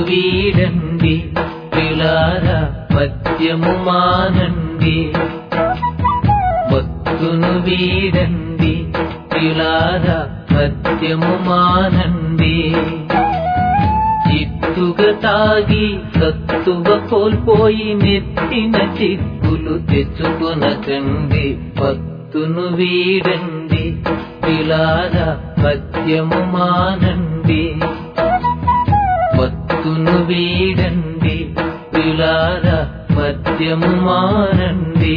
వీడండి పిలారా మద్యము మానండి మత్తును వీడండి పిలారా మద్యము మానండి చిత్తుగా తాగి సత్తువ కోల్పోయి నెత్తిన చిక్కులు తెచ్చుకొనకండి మత్తును వీడండి పిలారా మద్యము మానండి మత్తును వీడండి పిలారా మద్యము మానండి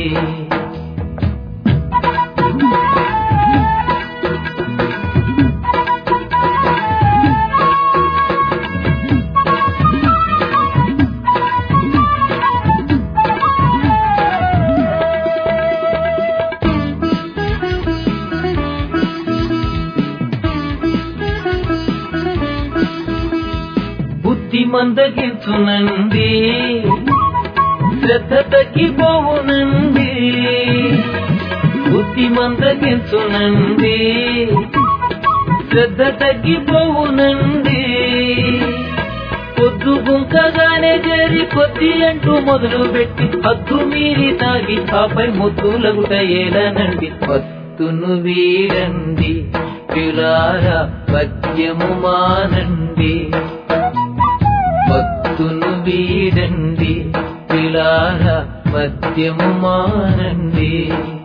బుద్ధి మందగించునండి శ్రద్ధ తగ్గిపోవునండి బుద్ధి మందగించునండి శ్రద్ధ తగ్గిపోవునండి పొద్దు గుంకగానే చేరి కొద్ది అంటూ మొదలు పెట్టి హద్దు మీరి తాగి ఆపై ముద్దులగుట ఏలనండి పత్తును వీడండి పిలారా పద్యము మానండి భక్తును వీడండి పిలారా మద్యము మానండి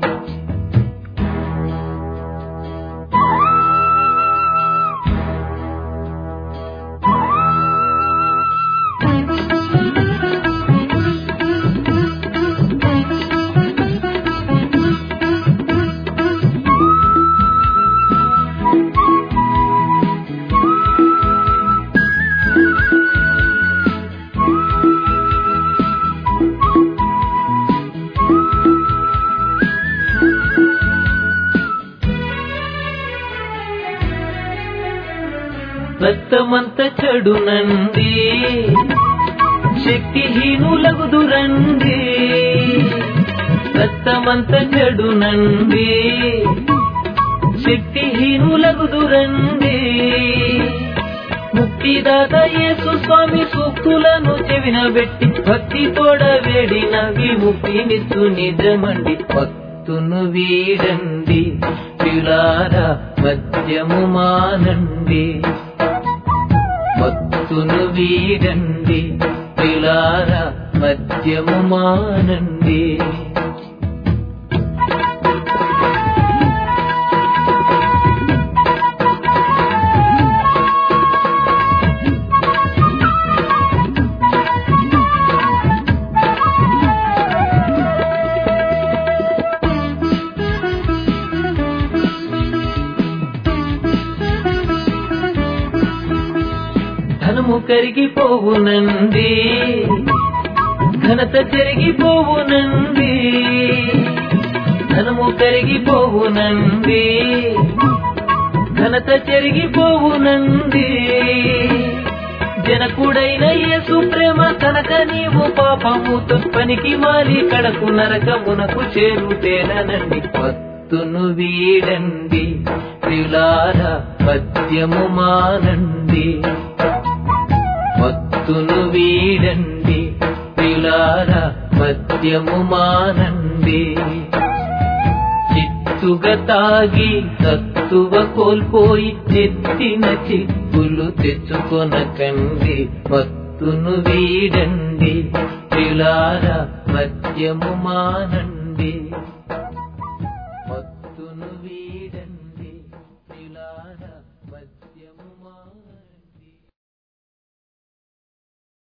రక్తమంత చెడునండి శక్తిహీనులగుదురండి రక్తమంత చెడునండి శక్తిహీనులగుదురండి ముక్తిదాత యేసు స్వామి సూక్తులను చెవిన పెట్టి భక్తి తోడ వేడిన విముక్తినిచ్చు నిజమండి భక్తును వీడండి పిలారా మద్యము మానండి భక్తును వీడండి పిలారా మద్యము మానండి ధనము కరిగిపోవునండి ఘనత చెరిగిపోవునండి ధనము కరిగిపోవునండి ఘనత చెరిగిపోవునండి జనకుడైన యేసు ప్రేమ కనుక నీవు పాపముతో పనికి మాలి కడకు నరకమునకు చేరుతేననండి భక్తును వీడండి ప్రియులారా పద్యము మానండి భక్తును వీడండి ప్రియులారా మద్యము మానండి చిత్తుగా తాగి సత్తువ కోల్పోయి నెత్తిన చిక్కులు తెచ్చుకొనకండి భక్తును వీడండి ప్రియులారా మద్యము మానండి